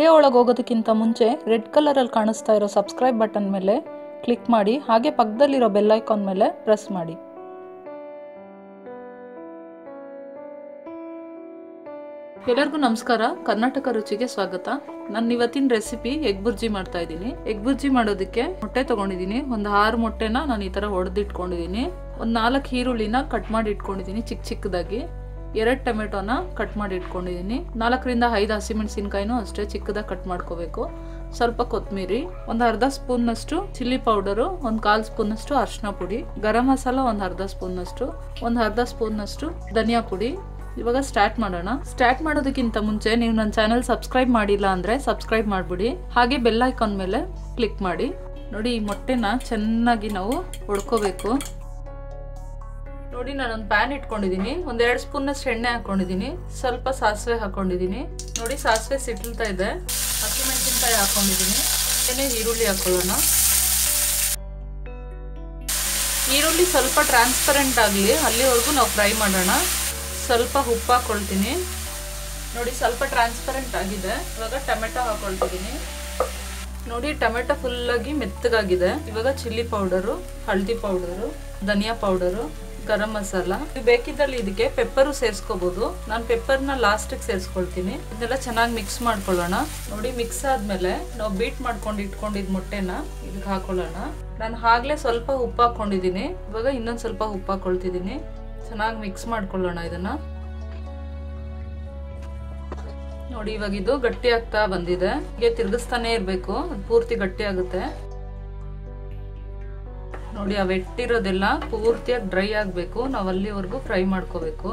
video ಒಳಗೆ ಹೋಗೋದಕ್ಕಿಂತ ಮುಂಚೆ red ಕಲರಲ್ಲಿ ಕಾಣಿಸ್ತಾ ಇರೋ ಸಬ್ಸ್ಕ್ರೈಬ್ ಬಟನ್ ಮೇಲೆ ಕ್ಲಿಕ್ ಮಾಡಿ ಹಾಗೆ ಪಕ್ಕದಲ್ಲಿರೋ ಬೆಲ್ ಐಕಾನ್ ಮೇಲೆ ಪ್ರೆಸ್ ಮಾಡಿ ಎಲ್ಲರಿಗೂ ನಮಸ್ಕಾರ ಕರ್ನಾಟಕ ರುಚಿಗೆ ಸ್ವಾಗತ ನಾನು ಇವತ್ತಿನ ರೆಸಿಪಿ ಎಗ್ ಬುರ್ಜಿ ಮಾಡ್ತಾ ಇದ್ದೀನಿ ಎಗ್ ಬುರ್ಜಿ ಮಾಡೋದಕ್ಕೆ ಮೊಟ್ಟೆ ತಗೊಂಡಿದ್ದೀನಿ ಒಂದು ಆರು ಮೊಟ್ಟೆನ ನಾನು ಈ ಥರ ಹೊಡೆದಿಟ್ಕೊಂಡಿದ್ದೀನಿ ಒಂದು ನಾಲ್ಕು ಈರುಳ್ಳಿನ ಕಟ್ ಮಾಡಿ ಇಟ್ಕೊಂಡಿದ್ದೀನಿ ಚಿಕ್ಕ ಚಿಕ್ಕದಾಗಿ ಎರಡು ಟೊಮೆಟೊನ ಕಟ್ ಮಾಡಿ ಇಟ್ಕೊಂಡಿದ್ದೀನಿ ನಾಲ್ಕರಿಂದ ಐದು ಹಸಿಮೆಣಸಿನ್ಕಾಯಿನೂ ಅಷ್ಟೇ ಚಿಕ್ಕದಾಗಿ ಕಟ್ ಮಾಡ್ಕೋಬೇಕು ಸ್ವಲ್ಪ ಕೊತ್ತಂಬರಿ ಒಂದು ಅರ್ಧ ಸ್ಪೂನ್ನಷ್ಟು ಚಿಲ್ಲಿ ಪೌಡರು ಒಂದು ಕಾಲು ಸ್ಪೂನಷ್ಟು ಅರಿಶಿನ ಪುಡಿ ಗರಂ ಮಸಾಲ ಒಂದು ಅರ್ಧ ಸ್ಪೂನ್ನಷ್ಟು ಒಂದು ಅರ್ಧ ಸ್ಪೂನ್ನಷ್ಟು ಧನಿಯಾ ಪುಡಿ ಇವಾಗ ಸ್ಟಾರ್ಟ್ ಮಾಡೋಣ ಸ್ಟಾರ್ಟ್ ಮಾಡೋದಕ್ಕಿಂತ ಮುಂಚೆ ನೀವು ನನ್ನ ಚಾನಲ್ ಸಬ್ಸ್ಕ್ರೈಬ್ ಮಾಡಿಲ್ಲ ಅಂದರೆ ಸಬ್ಸ್ಕ್ರೈಬ್ ಮಾಡಿಬಿಡಿ ಹಾಗೆ ಬೆಲ್ ಐಕಾನ್ ಮೇಲೆ ಕ್ಲಿಕ್ ಮಾಡಿ ನೋಡಿ ಈ ಮೊಟ್ಟೆನ ಚೆನ್ನಾಗಿ ನಾವು ಹೊಡ್ಕೋಬೇಕು ನೋಡಿ ನಾನೊಂದು ಪ್ಯಾನ್ ಇಟ್ಕೊಂಡಿದ್ದೀನಿ ಒಂದೆರಡು ಸ್ಪೂನಷ್ಟು ಎಣ್ಣೆ ಹಾಕೊಂಡಿದ್ದೀನಿ ಸ್ವಲ್ಪ ಸಾಸಿವೆ ಹಾಕೊಂಡಿದ್ದೀನಿ ನೋಡಿ ಸಾಸಿವೆ ಸಿಟ್ಲ್ತಾ ಇದೆ ಹಸಿಮೆಣಸಿನ್ಕಾಯಿ ಹಾಕೊಂಡಿದ್ದೀನಿ ಏನೇ ಈರುಳ್ಳಿ ಹಾಕೊಳ್ಳೋಣ ಈರುಳ್ಳಿ ಸ್ವಲ್ಪ ಟ್ರಾನ್ಸ್ಪರೆಂಟ್ ಆಗಲಿ ಅಲ್ಲಿವರೆಗೂ ನಾವು ಫ್ರೈ ಮಾಡೋಣ ಸ್ವಲ್ಪ ಉಪ್ಪು ಹಾಕೊಳ್ತೀನಿ ನೋಡಿ ಸ್ವಲ್ಪ ಟ್ರಾನ್ಸ್ಪರೆಂಟ್ ಆಗಿದೆ ಇವಾಗ ಟೊಮೆಟೊ ಹಾಕೊಳ್ತಿದ್ದೀನಿ ನೋಡಿ ಟೊಮೆಟೊ ಫುಲ್ಲಾಗಿ ಮೆತ್ತಗಾಗಿದೆ ಇವಾಗ ಚಿಲ್ಲಿ ಪೌಡರು ಹಳದಿ ಪೌಡರು ಧನಿಯಾ ಪೌಡರು ಗರಂ ಮಸಾಲ ಬೇಕಿದ್ದಲ್ಲಿ ಇದಕ್ಕೆ ಪೆಪ್ಪರು ಸೇರಿಸ್ಕೋಬಹುದು ನಾನು ಪೆಪ್ಪರ್ನ ಲಾಸ್ಟಿಗೆ ಸೇರಿಸ್ಕೊಳ್ತೀನಿ ಇದನ್ನೆಲ್ಲ ಚೆನ್ನಾಗಿ ಮಿಕ್ಸ್ ಮಾಡ್ಕೊಳ್ಳೋಣ ನೋಡಿ ಮಿಕ್ಸ್ ಆದ್ಮೇಲೆ ನಾವು ಬೀಟ್ ಮಾಡ್ಕೊಂಡು ಇಟ್ಕೊಂಡಿದ್ ಮೊಟ್ಟೆನ ಇದಕ್ಕೆ ಹಾಕೊಳ್ಳೋಣ ನಾನು ಆಗ್ಲೇ ಸ್ವಲ್ಪ ಉಪ್ಪು ಹಾಕೊಂಡಿದ್ದೀನಿ ಇವಾಗ ಇನ್ನೊಂದು ಸ್ವಲ್ಪ ಉಪ್ಪು ಹಾಕೊಳ್ತಿದ್ದೀನಿ ಚೆನ್ನಾಗಿ ಮಿಕ್ಸ್ ಮಾಡ್ಕೊಳ್ಳೋಣ ಇದನ್ನ ನೋಡಿ ಇವಾಗ ಇದು ಗಟ್ಟಿ ಆಗ್ತಾ ಬಂದಿದೆ ಹೀಗೆ ತಿರ್ಗಿಸ್ತಾನೆ ಇರಬೇಕು ಅದು ಪೂರ್ತಿ ಗಟ್ಟಿ ಆಗುತ್ತೆ ನೋಡಿ ಆ ಇಟ್ಟಿರೋದೆಲ್ಲ ಪೂರ್ತಿಯಾಗಿ ಡ್ರೈ ಆಗಬೇಕು ನಾವು ಅಲ್ಲಿವರೆಗೂ ಫ್ರೈ ಮಾಡ್ಕೋಬೇಕು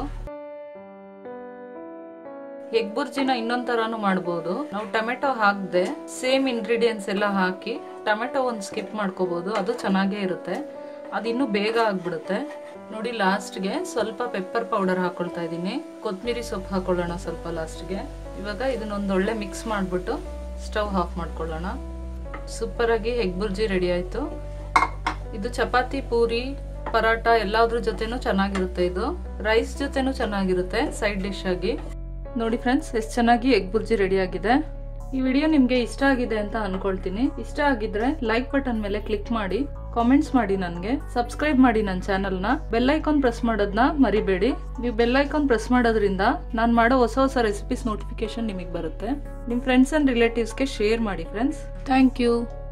ಎಗ್ ಬುರ್ಜಿನ ಇನ್ನೊಂದ್ ತರಾನು ಮಾಡ್ಬೋದು ನಾವು ಟೊಮೆಟೊ ಹಾಕದೆ ಸೇಮ್ ಇಂಗ್ರೀಡಿಯೆಂಟ್ಸ್ ಎಲ್ಲ ಹಾಕಿ ಟೊಮೆಟೊ ಒಂದು ಸ್ಕಿಪ್ ಮಾಡ್ಕೋಬಹುದು ಅದು ಚೆನ್ನಾಗೇ ಇರುತ್ತೆ ಅದು ಇನ್ನೂ ಬೇಗ ಆಗ್ಬಿಡುತ್ತೆ ನೋಡಿ ಲಾಸ್ಟ್ಗೆ ಸ್ವಲ್ಪ ಪೆಪ್ಪರ್ ಪೌಡರ್ ಹಾಕೊಳ್ತಾ ಇದ್ದೀನಿ ಕೊತ್ತಂಬರಿ ಸೊಪ್ಪು ಹಾಕೊಳ್ಳೋಣ ಸ್ವಲ್ಪ ಲಾಸ್ಟ್ಗೆ ಇವಾಗ ಇದನ್ನೊಂದು ಒಳ್ಳೆ ಮಿಕ್ಸ್ ಮಾಡಿಬಿಟ್ಟು ಸ್ಟವ್ ಆಫ್ ಮಾಡ್ಕೊಳ್ಳೋಣ ಸೂಪರ್ ಆಗಿ ಎಗ್ ಬುರ್ಜಿ ರೆಡಿ ಆಯ್ತು ಇದು ಚಪಾತಿ ಪೂರಿ ಪರಾಟ ಎಲ್ಲಾದ್ರ ಜೊತೆನೂ ಚೆನ್ನಾಗಿರುತ್ತೆ ಇದು ರೈಸ್ ಜೊತೆನೂ ಚೆನ್ನಾಗಿರುತ್ತೆ ಸೈಡ್ ಡಿಶ್ ಆಗಿ ನೋಡಿ ಫ್ರೆಂಡ್ಸ್ ಎಷ್ಟು ಚೆನ್ನಾಗಿ ಎಗ್ ಬುರ್ಜಿ ರೆಡಿ ಆಗಿದೆ ಈ ವಿಡಿಯೋ ನಿಮ್ಗೆ ಇಷ್ಟ ಆಗಿದೆ ಅಂತ ಅನ್ಕೊಳ್ತೀನಿ ಇಷ್ಟ ಆಗಿದ್ರೆ ಲೈಕ್ ಬಟನ್ ಮೇಲೆ ಕ್ಲಿಕ್ ಮಾಡಿ ಕಾಮೆಂಟ್ಸ್ ಮಾಡಿ ನನಗೆ ಸಬ್ಸ್ಕ್ರೈಬ್ ಮಾಡಿ ನನ್ನ ಚಾನಲ್ನ ಬೆಲ್ ಐಕಾನ್ ಪ್ರೆಸ್ ಮಾಡೋದನ್ನ ಮರಿಬೇಡಿ ನೀವು ಬೆಲ್ ಐಕಾನ್ ಪ್ರೆಸ್ ಮಾಡೋದ್ರಿಂದ ನಾನು ಮಾಡೋ ಹೊಸ ಹೊಸ ರೆಸಿಪೀಸ್ ನೋಟಿಫಿಕೇಶನ್ ನಿಮಗೆ ಬರುತ್ತೆ ನಿಮ್ಮ ಫ್ರೆಂಡ್ಸ್ ಅಂಡ್ ರಿಲೇಟಿವ್ಸ್ಗೆ ಶೇರ್ ಮಾಡಿ ಫ್ರೆಂಡ್ಸ್ ಥ್ಯಾಂಕ್ ಯು